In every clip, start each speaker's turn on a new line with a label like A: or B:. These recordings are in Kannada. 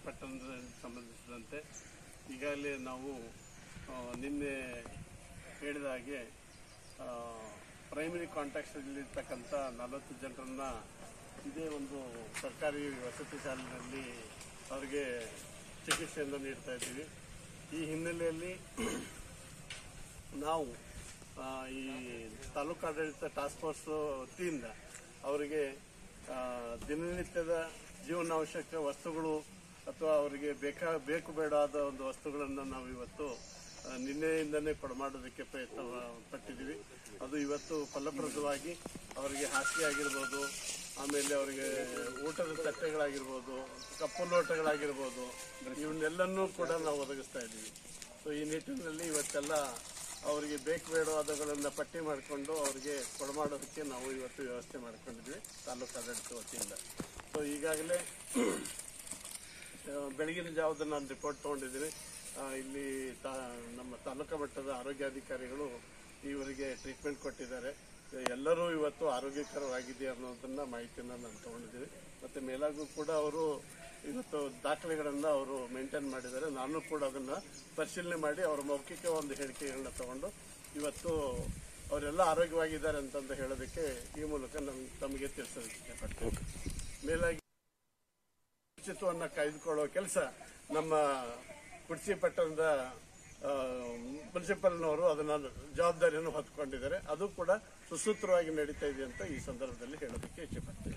A: ಪಟ್ಟಣದ ಸಂಬಂಧಿಸಿದಂತೆ ಈಗಾಗಲೇ ನಾವು ಆ, ನಿನ್ನೆ ಹೇಳಿದ ಹಾಗೆ ಪ್ರೈಮರಿ ಕಾಂಟ್ಯಾಕ್ಟ್ಸಲ್ಲಿರ್ತಕ್ಕಂಥ ನಲವತ್ತು ಜನರನ್ನ ಇದೇ ಒಂದು ಸರ್ಕಾರಿ ವಸತಿ ಶಾಲೆಯಲ್ಲಿ ಅವರಿಗೆ ಚಿಕಿತ್ಸೆಯನ್ನು ನೀಡ್ತಾ ಇದ್ದೀವಿ ಈ ಹಿನ್ನೆಲೆಯಲ್ಲಿ ನಾವು ಆ, ಈ ತಾಲೂಕು ಆಡಳಿತ ಟಾಸ್ಕ್ ಫೋರ್ಸ್ ವತಿಯಿಂದ ಅವರಿಗೆ ಆ, ದಿನನಿತ್ಯದ ಜೀವನಾವಶ್ಯಕ ವಸ್ತುಗಳು ಅಥವಾ ಅವರಿಗೆ ಬೇಕಾ ಬೇಕು ಬೇಡಾದ ಒಂದು ವಸ್ತುಗಳನ್ನು ನಾವು ಇವತ್ತು ಆ, ನಿನ್ನೆಯಿಂದನೇ ಕೊಡಮಾಡೋದಕ್ಕೆ ಪ್ರಯತ್ನ ಪಟ್ಟಿದ್ದೀವಿ ಅದು ಇವತ್ತು ಫಲಪ್ರದವಾಗಿ ಅವರಿಗೆ ಹಾಸಿಗೆ ಆಗಿರ್ಬೋದು ಆಮೇಲೆ ಅವರಿಗೆ ಊಟದ ತಟ್ಟೆಗಳಾಗಿರ್ಬೋದು ಕಪ್ಪು ಲೋಟಗಳಾಗಿರ್ಬೋದು ಇವನ್ನೆಲ್ಲನೂ ಕೂಡ ನಾವು ಒದಗಿಸ್ತಾ ಇದ್ದೀವಿ ಸೊ ಈ ನಿಟ್ಟಿನಲ್ಲಿ ಇವತ್ತೆಲ್ಲ ಅವರಿಗೆ ಬೇಕು ಬೇಡವಾದಗಳನ್ನು ಪಟ್ಟಿ ಮಾಡಿಕೊಂಡು ಅವರಿಗೆ ಕೊಡಮಾಡೋದಕ್ಕೆ ನಾವು ಇವತ್ತು ವ್ಯವಸ್ಥೆ ಮಾಡ್ಕೊಂಡಿದ್ವಿ ತಾಲೂಕು ಆಡಳಿತ ವತಿಯಿಂದ ಸೊ ಈಗಾಗಲೇ ಆ, ಬೆಳಗಿನ ಜಾವದ ನಾನು ರಿಪೋರ್ಟ್ ತೊಗೊಂಡಿದ್ದೀನಿ ಆ, ಇಲ್ಲಿ ತಾ ನಮ್ಮ ತಾಲೂಕಾ ಮಟ್ಟದ ಆರೋಗ್ಯಾಧಿಕಾರಿಗಳು ಇವರಿಗೆ ಟ್ರೀಟ್ಮೆಂಟ್ ಕೊಟ್ಟಿದ್ದಾರೆ ಎಲ್ಲರೂ ಇವತ್ತು ಆರೋಗ್ಯಕರವಾಗಿದೆ ಅನ್ನೋದನ್ನ ಮಾಹಿತಿಯನ್ನು ನಾನು ತಗೊಂಡಿದ್ದೀನಿ ಮತ್ತೆ ಮೇಲಾಗೂ ಕೂಡ ಅವರು ಇವತ್ತು ದಾಖಲೆಗಳನ್ನ ಅವರು ಮೇಂಟೈನ್ ಮಾಡಿದ್ದಾರೆ ನಾನು ಕೂಡ ಅದನ್ನ ಪರಿಶೀಲನೆ ಮಾಡಿ ಅವರ ಮೌಖಿಕ ಒಂದು ಹೇಳಿಕೆಗಳನ್ನ ತಗೊಂಡು ಇವತ್ತು ಅವರೆಲ್ಲ ಆರೋಗ್ಯವಾಗಿದ್ದಾರೆ ಅಂತಂದು ಹೇಳೋದಕ್ಕೆ ಈ ಮೂಲಕ ನಮ್ಗೆ ತಮಗೆ ತಿಳಿಸೋದಕ್ಕೆ ಇಷ್ಟಪಡ್ತೀನಿ ಮೇಲಾಗಿ ಶುಚಿತ್ವವನ್ನು ಕಾಯ್ದುಕೊಳ್ಳುವ ಕೆಲಸ ನಮ್ಮ ಕುಡ್ಸಿ ಪಟ್ಟಣದ ಆ, ಮುನ್ಸಿಪಲ್ನವರು ಅದನ್ನ ಜವಾಬ್ದಾರಿಯನ್ನು ಹೊತ್ಕೊಂಡಿದ್ದಾರೆ ಅದು ಕೂಡ ಸುಸೂತ್ರವಾಗಿ ನಡೀತಾ ಇದೆ ಅಂತ ಈ ಸಂದರ್ಭದಲ್ಲಿ ಹೇಳೋದಕ್ಕೆ ಇಷ್ಟಪಡ್ತೀನಿ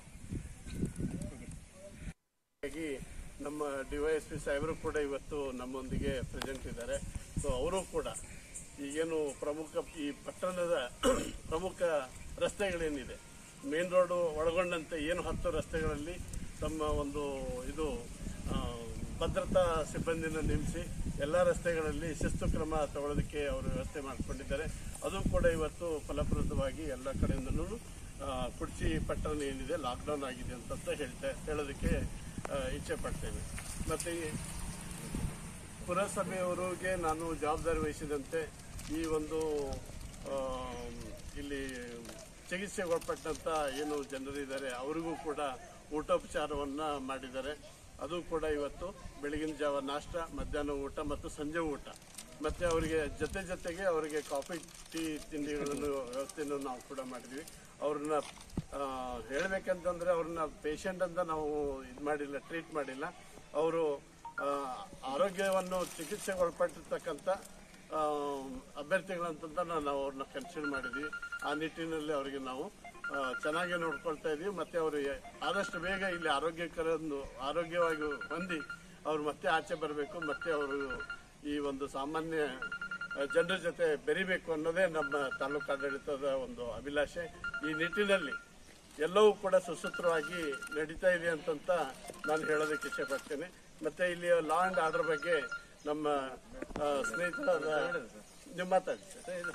A: ಹಾಗಾಗಿ ನಮ್ಮ ಡಿವೈಎಸ್ಪಿ ಸಾಹೇಬರು ಕೂಡ ಇವತ್ತು ನಮ್ಮೊಂದಿಗೆ ಪ್ರೆಸೆಂಟ್ ಇದ್ದಾರೆ ಸೊ ಅವರು ಕೂಡ ಈಗೇನು ಪ್ರಮುಖ ಈ ಪಟ್ಟಣದ ಪ್ರಮುಖ ರಸ್ತೆಗಳೇನಿದೆ ಮೇನ್ ರೋಡ್ ಒಳಗೊಂಡಂತೆ ಏನು ಹತ್ತು ರಸ್ತೆಗಳಲ್ಲಿ ತಮ್ಮ ಒಂದು ಇದು ಆ, ಭದ್ರತಾ ಸಿಬ್ಬಂದಿನ ನೇಮಿಸಿ ಎಲ್ಲ ರಸ್ತೆಗಳಲ್ಲಿ ಶಿಸ್ತು ಕ್ರಮ ತಗೊಳ್ಳೋದಕ್ಕೆ ಅವರು ವ್ಯವಸ್ಥೆ ಮಾಡಿಕೊಂಡಿದ್ದಾರೆ ಅದು ಕೂಡ ಇವತ್ತು ಫಲಪ್ರದವಾಗಿ ಎಲ್ಲ ಕಡೆಯಿಂದಲೂ ಆ, ಕುಡ್ಚಿ ಪಟ್ಟಣ ಏನಿದೆ ಲಾಕ್ಡೌನ್ ಆಗಿದೆ ಅಂತ ಹೇಳ್ತಾ ಹೇಳೋದಕ್ಕೆ ಆ, ಇಚ್ಛೆ ಪಡ್ತೇವೆ ಮತ್ತೆ ಈ ಪುರಸಭೆಯವರಿಗೆ ನಾನು ಜವಾಬ್ದಾರಿ ವಹಿಸಿದಂತೆ ಈ ಒಂದು ಆ, ಇಲ್ಲಿ ಚಿಕಿತ್ಸೆಗೆ ಒಳಪಟ್ಟಂತ ಏನು ಜನರಿದ್ದಾರೆ ಅವರಿಗೂ ಕೂಡ ಊಟೋಪಚಾರವನ್ನ ಮಾಡಿದ್ದಾರೆ ಅದು ಕೂಡ ಇವತ್ತು ಬೆಳಗಿನ ಜಾವ ನಾಷ್ಟ ಮಧ್ಯಾಹ್ನ ಊಟ ಮತ್ತು ಸಂಜೆ ಊಟ ಮತ್ತೆ ಅವರಿಗೆ ಜೊತೆ ಜೊತೆಗೆ ಅವರಿಗೆ ಕಾಫಿ ಟೀ ತಿಂಡಿಗಳನ್ನು ವ್ಯವಸ್ಥೆಯನ್ನು ನಾವು ಕೂಡ ಮಾಡಿದ್ವಿ ಅವ್ರನ್ನ ಆ, ಹೇಳ್ಬೇಕಂತಂದ್ರೆ ಅವ್ರನ್ನ ಪೇಷಂಟ್ ಅಂತ ನಾವು ಇದು ಮಾಡಿಲ್ಲ ಟ್ರೀಟ್ ಮಾಡಿಲ್ಲ ಅವರು ಆರೋಗ್ಯವನ್ನು ಚಿಕಿತ್ಸೆಗೆ ಒಳಪಟ್ಟಿರ್ತಕ್ಕಂಥ ಆ, ಅಭ್ಯರ್ಥಿಗಳಂತಂದ ನಾವು ಅವ್ರನ್ನ ಕನ್ಸಿಡರ್ ಮಾಡಿದ್ವಿ ಆ ನಿಟ್ಟಿನಲ್ಲಿ ಅವರಿಗೆ ನಾವು ಆ, ಚೆನ್ನಾಗಿ ನೋಡ್ಕೊಳ್ತಾ ಇದೀವಿ ಮತ್ತೆ ಅವರು ಆದಷ್ಟು ಬೇಗ ಇಲ್ಲಿ ಆರೋಗ್ಯಕರ ಒಂದು ಆರೋಗ್ಯವಾಗಿ ಹೊಂದಿ ಅವ್ರು ಮತ್ತೆ ಆಚೆ ಬರಬೇಕು ಮತ್ತೆ ಅವರು ಈ ಒಂದು ಸಾಮಾನ್ಯ ಜನರ ಜೊತೆ ಬೆರಿಬೇಕು ಅನ್ನೋದೇ ನಮ್ಮ ತಾಲೂಕು ಆಡಳಿತದ ಒಂದು ಅಭಿಲಾಷೆ ಈ ನಿಟ್ಟಿನಲ್ಲಿ ಎಲ್ಲವೂ ಕೂಡ ಸುಸೂತ್ರವಾಗಿ ನಡೀತಾ ಇದೆ ಅಂತಂತ ನಾನು ಹೇಳೋದಕ್ಕೆ ಇಷ್ಟಪಡ್ತೇನೆ ಮತ್ತೆ ಇಲ್ಲಿ ಲಾ ಅಂಡ್ ಆರ್ಡರ್ ಬಗ್ಗೆ ನಮ್ಮ ಆ, ಸ್ನೇಹಿತರಾದ ನೀವು ಮಾತಾಡಿ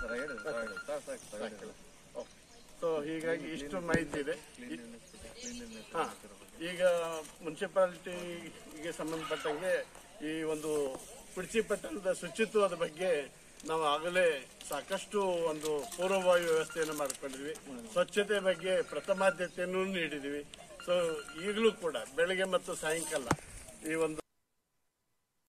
A: ಸೊ ಹೀಗಾಗಿ ಇಷ್ಟು ಮಾಹಿತಿ ಇದೆ ಹಾ ಈಗ ಮುನ್ಸಿಪಾಲಿಟಿಗೆ ಸಂಬಂಧಪಟ್ಟಂಗೆ ಈ ಒಂದು ಕುಡ್ಚಿ ಪಟ್ಟಣದ ಶುಚಿತ್ವದ ಬಗ್ಗೆ ನಾವು ಆಗಲೇ ಸಾಕಷ್ಟು ಒಂದು ಪೂರ್ವಭಾವಿ ವ್ಯವಸ್ಥೆಯನ್ನು ಮಾಡ್ಕೊಂಡಿದ್ವಿ ಸ್ವಚ್ಛತೆ ಬಗ್ಗೆ ಪ್ರಥಮಾದ್ಯತೆಯನ್ನು ನೀಡಿದ್ವಿ ಸೊ ಈಗಲೂ ಕೂಡ ಬೆಳಗ್ಗೆ ಮತ್ತು ಸಾಯಂಕಾಲ ಈ ಒಂದು